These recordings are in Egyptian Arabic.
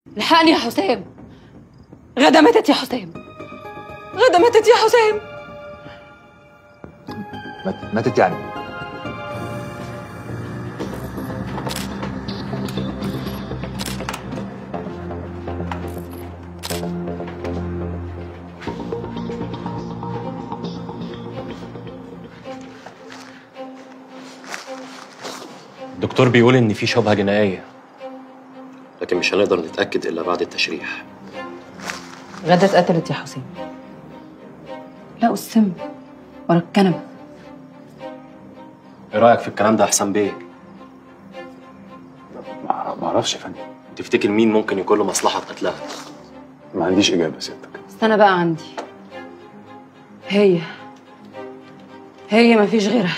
الحقني يا حسام غدا ماتت يا حسام غدا ماتت يا حسام ماتت ماتت يعني الدكتور بيقول ان في شبهه جنائيه لكن مش هنقدر نتأكد إلا بعد التشريح غدا اتقتلت يا حسام لقوا السم ورا الكنبه ايه رايك في الكلام ده يا حسام بيه ما ما اعرفش يا فندم تفتكر مين ممكن يكون له مصلحه في قتلها ما عنديش اجابه سيادتك استنى بقى عندي هي هي مفيش غيرها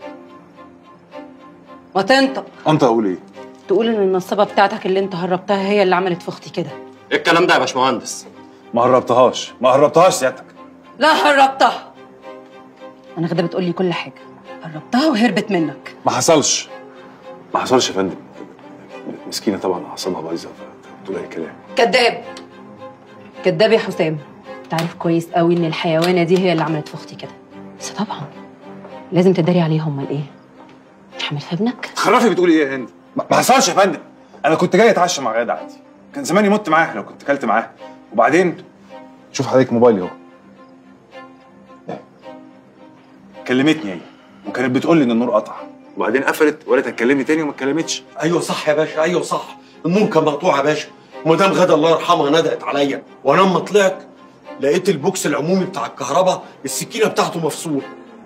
وتنطق انت اقول ايه تقول ان النصابه بتاعتك اللي انت هربتها هي اللي عملت في اختي كده ايه الكلام ده يا باشمهندس ما هربتهاش ما هربتهاش سيادتك لا هربتها انا غدا بتقول لي كل حاجه هربتها وهربت منك ما حصلش ما حصلش يا فندم مسكينه طبعا اعصابها بايظه فبتقول اي كلام كذاب كذاب يا حسام انت عارف كويس قوي ان الحيوانه دي هي اللي عملت في اختي كده بس طبعا لازم تداري عليها امال ايه مش حامل في ابنك خرافي بتقولي ايه يا هند ما ما حصلش يا فندم انا كنت جاي اتعشى مع غاده عادي كان زماني مت معاها لو كنت كلت معاها وبعدين شوف حضرتك موبايلي اهو ده. كلمتني هي وكانت بتقول لي ان النور قطع وبعدين قفلت وقالت هتكلمني تاني وما اتكلمتش ايوه صح يا باشا ايوه صح النور كان مقطوع يا باشا ومدام غدا الله يرحمها ندهت عليا وانا لما طلعت لقيت البوكس العمومي بتاع الكهرباء السكينه بتاعته مفصول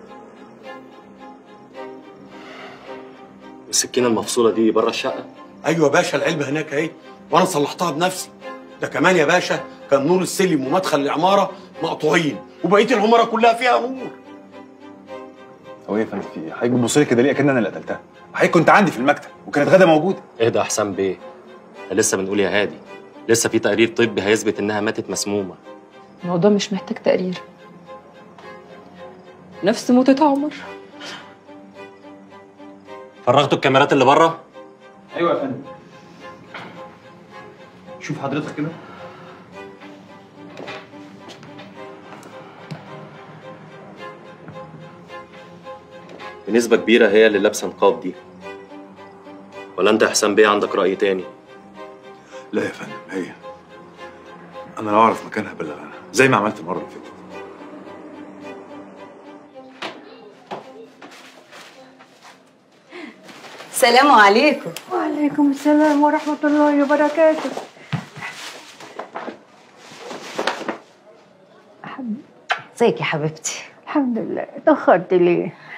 السكينه المفصوله دي بره الشقه ايوه يا باشا العلبه هناك اهي وانا صلحتها بنفسي ده كمان يا باشا كان نور السلم ومدخل العماره مقطوعين وبقيه العماره كلها فيها نور هو ايه يا فندم في ايه؟ حضرتك بتبص لي كده ليه اكن انا اللي قتلتها حضرتك كنت عندي في المكتب وكانت غاده موجوده اهدى يا حسام بيه احنا لسه بنقول يا هادي لسه في تقرير طبي هيثبت انها ماتت مسمومه الموضوع مش محتاج تقرير نفس موتة عمر فرغتوا الكاميرات اللي بره ايوه يا فندم شوف حضرتك كده بنسبه كبيره هي اللي لابسه نقاب دي ولا انت يا حسام بيه عندك راي تاني لا يا فندم هي انا لو اعرف مكانها بلغها زي ما عملت المره اللي فاتت سلام عليكم وعليكم السلام ورحمة الله وبركاته ازيك يا حبيبتي الحمد لله اتأخرت ليه؟